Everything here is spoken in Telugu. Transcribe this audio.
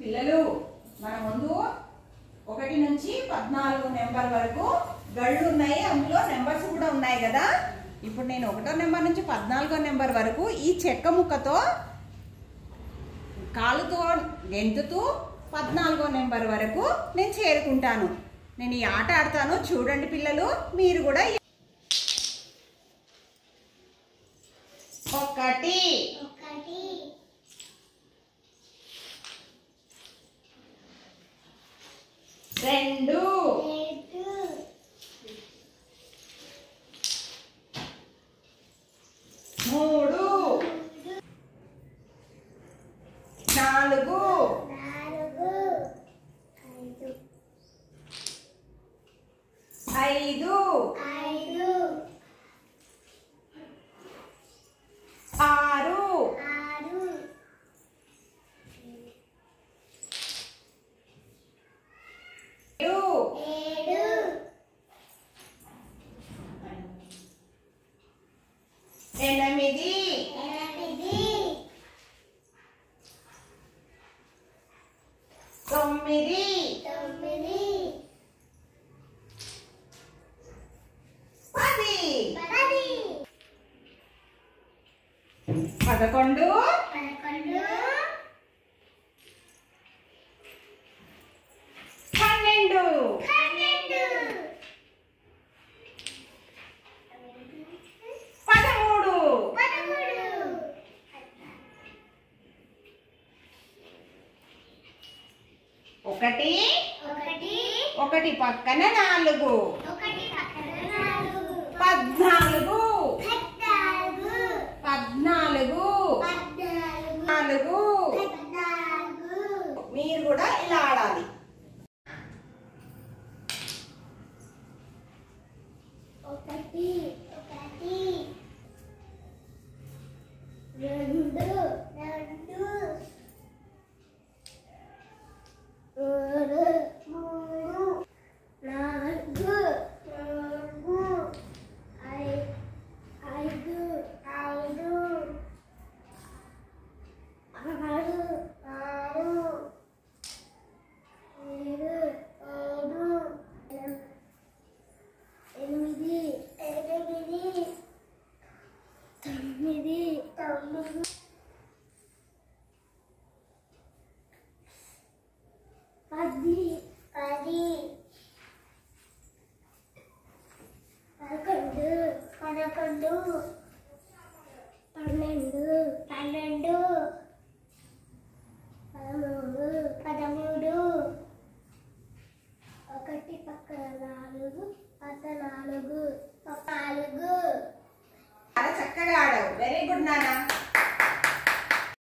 పిల్లలు మన ముందు ఒకటి నుంచి పద్నాలుగు నెంబర్ వరకు గళ్ళు ఉన్నాయి అందులో నెంబర్స్ కూడా ఉన్నాయి కదా ఇప్పుడు నేను ఒకటో నెంబర్ నుంచి పద్నాలుగో నెంబర్ వరకు ఈ చెక్క ముక్కతో కాలుతో గెంతుతూ పద్నాలుగో నెంబర్ వరకు నేను చేరుకుంటాను నేను ఈ ఆట ఆడతాను చూడండి పిల్లలు మీరు కూడా ఈ- ఒకటి ఒకటి రెండు రెండు మూడు నాలుగు నాలుగు ఐదు ఐదు ఐదు ఆరు ఆరు ఏడు ఏడు ఎనిమిది ఎనిమిది తొమ్మిది తొమ్మిది పది పది పదకొండు పదకొండు పన్నెండు పన్నెండు పదమూడు పదమూడు ఒకటి ఒకటి ఒకటి పక్కన నాలుగు ఒకటి పక్కన నాలుగు పద్నాలుగు పద్నాలుగు పద్నాలుగు పద్నాలుగు నాలుగు పద్నాలుగు మీరు కూడా ఇలా ఆడాలి ఒకటి ఒకటి రెండు రెండు మూడు మూడు నాలుగు నాలుగు ఐ- ఐదు ఐదు ఆరు ఆరు ఏడు ఏడు ఎనిమిది ఎనిమిది తొమ్మిది తొమ్మిది పది పది పదకొండు పదకొండు పన్నెండు పన్నెండు పదమూడు పదమూడు ఒకటి పక్కన నాలుగు పక్క నాలుగు పక్క నాలుగు చాలా చక్కగా ఆడావు వెరీ గుడ్ నానా